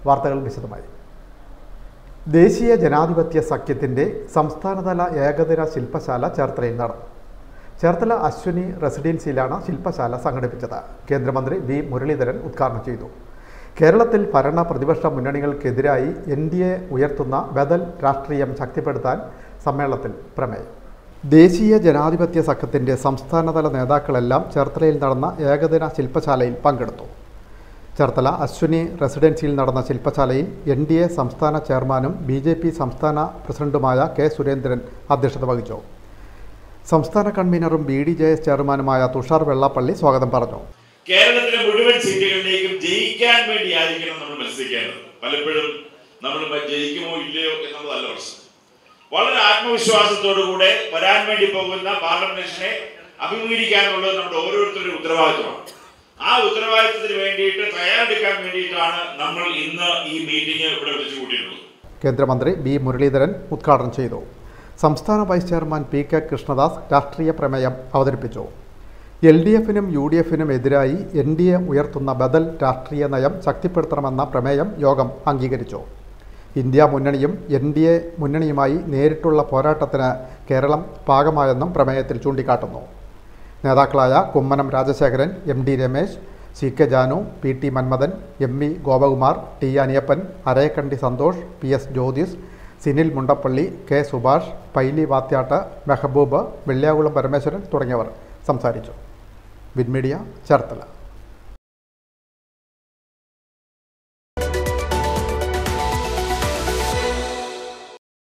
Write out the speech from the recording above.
വാർത്തകൾ വിശദമായി ദേശീയ ജനാധിപത്യ സഖ്യത്തിൻ്റെ സംസ്ഥാനതല ഏകദിന ശില്പശാല ചേർത്തലയിൽ നടന്നു ചേർത്തല അശ്വിനി റെസിഡൻസിയിലാണ് ശില്പശാല സംഘടിപ്പിച്ചത് കേന്ദ്രമന്ത്രി വി മുരളീധരൻ ഉദ്ഘാടനം ചെയ്തു കേരളത്തിൽ ഭരണ പ്രതിപക്ഷ മുന്നണികൾക്കെതിരായി എൻ ഡി എ ഉയർത്തുന്ന ബദൽ രാഷ്ട്രീയം ശക്തിപ്പെടുത്താൻ സമ്മേളനത്തിൽ പ്രമേയം ദേശീയ ജനാധിപത്യ സഖ്യത്തിൻ്റെ സംസ്ഥാനതല നേതാക്കളെല്ലാം ചേർത്തലയിൽ നടന്ന ഏകദിന ശില്പശാലയിൽ പങ്കെടുത്തു ചേർത്തല അശ്വിനി റെസിഡൻസിയിൽ നടന്ന ശില്പശാലയിൽ എൻ ഡി എ സംസ്ഥാന ചെയർമാനും ബി ജെ പി സംസ്ഥാന പ്രസിഡന്റുമായ കെ സുരേന്ദ്രൻ അധ്യക്ഷത വഹിച്ചു സംസ്ഥാന കൺവീനറും ബി ഡി ജെ എസ് ചെയർമാനുമായ തുഷാർ വെള്ളാപ്പള്ളി സ്വാഗതം പറഞ്ഞു കേരളത്തിലെ മുഴുവൻ സീറ്റുകളിലേക്കും ജയിക്കാൻ വേണ്ടി ആയിരിക്കണം നമ്മൾ മത്സരിക്കേണ്ടത് പലപ്പോഴും നമ്മൾ ജയിക്കുമോ ഇല്ലയോ എന്നുള്ളതല്ല പ്രശ്നം വളരെ ആത്മവിശ്വാസത്തോടുകൂടെ വരാൻ വേണ്ടി പോകുന്ന പാർലമെന്റിനെ അഭിമുഖീകരിക്കാനുള്ളത് നമ്മുടെ ഓരോരുത്തരുടെ ഉത്തരവാദിത്വമാണ് ആ ഉത്തരവാദിത്വത്തിന് വേണ്ടിയിട്ട് തയ്യാറെടുക്കാൻ വേണ്ടിയിട്ടാണ് നമ്മൾ ഇന്ന് ഈ മീറ്റിംഗ് ഇവിടെ വിളിച്ചു കൂട്ടിയിട്ടുള്ളത് കേന്ദ്രമന്ത്രി ബി മുരളീധരൻ ഉദ്ഘാടനം ചെയ്തു സംസ്ഥാന vice chairman P K Krishnadas രാഷ്ട്രീയ പ്രമേയം അവതരിപ്പിച്ചു എൽ ഡി എഫിനും യു ഡി എഫിനും എതിരായി എൻ ഡി എ ഉയർത്തുന്ന ബദൽ രാഷ്ട്രീയ നയം ശക്തിപ്പെടുത്തണമെന്ന പ്രമേയം യോഗം അംഗീകരിച്ചു ഇന്ത്യ മുന്നണിയും എൻ ഡി എ മുന്നണിയുമായി നേരിട്ടുള്ള പോരാട്ടത്തിന് കേരളം പാകമായെന്നും പ്രമേയത്തിൽ ചൂണ്ടിക്കാട്ടുന്നു നേതാക്കളായ Kummanam Rajasekharan M D Ramesh C K Janu P T Manmadhan M V Gopakumar T Aniyappan Arayakkandi Santhosh P S Jyothis Sinil Mundappally K Subhash Paily Vathyattu Mehboob Velliyakulam Parameswaran തുടങ്ങിയവർ സംസാരിച്ചു വിൻമീഡിയ ചേർത്തല